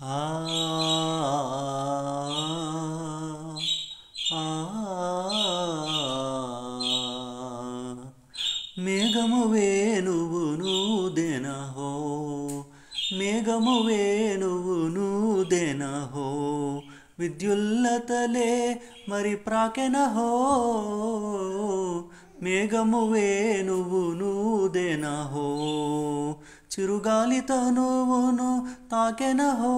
ఆ ఆ మేఘము వేణువు నూదెనహో మేఘము వేణువు నూదెనహో విద్యుల్లతలే మరి ప్రాకెనహో మేఘము వేణువు నూదెనహో చిరుగాలి తనువును తాకెనహో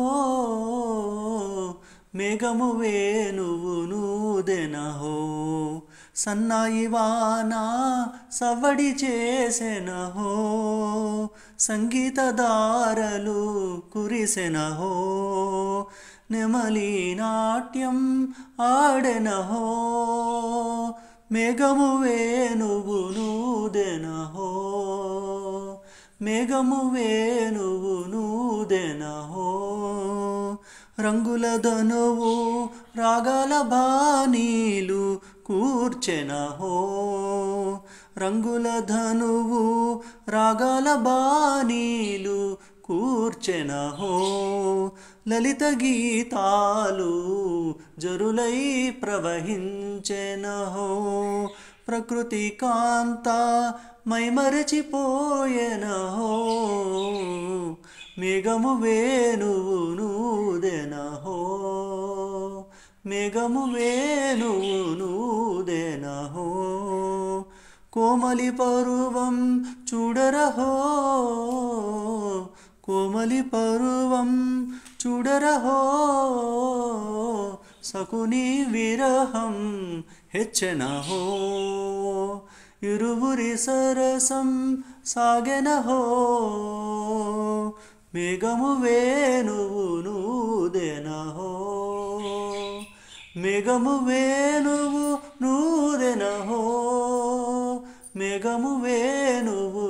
మేఘము వేణువు నూదెనహో సన్నాయి వాన సవ్వడి చేసెనహో సంగీతదారలు కురిసెనహో నెమలి నాట్యం ఆడెనహో మేఘము వేణువు నూదెనహో మేఘము వేణువు నూదెనహో రంగుల ధనువు రాగాల బాణీలు కూర్చెనహో రంగుల ధనువు రాగాల బాణీలు కూర్చెనహో లలిత గీతాలు జరులై ప్రవహించెనహో ప్రకృతి కాంత మైమరచిపోయెనహో మేఘము వేణువు నూదెనహో మేఘము వేణువు నూదెనహో కోమలి పరువం చూడరహో కోమలి పరువం చూడరహో సకుని విరహం హెచ్చెనహో ఇరువురి సరసం సాగెనహో మేఘము వేణువు నూదెనహో మేఘము వేణువు నూదెనహో మేఘము వేణువు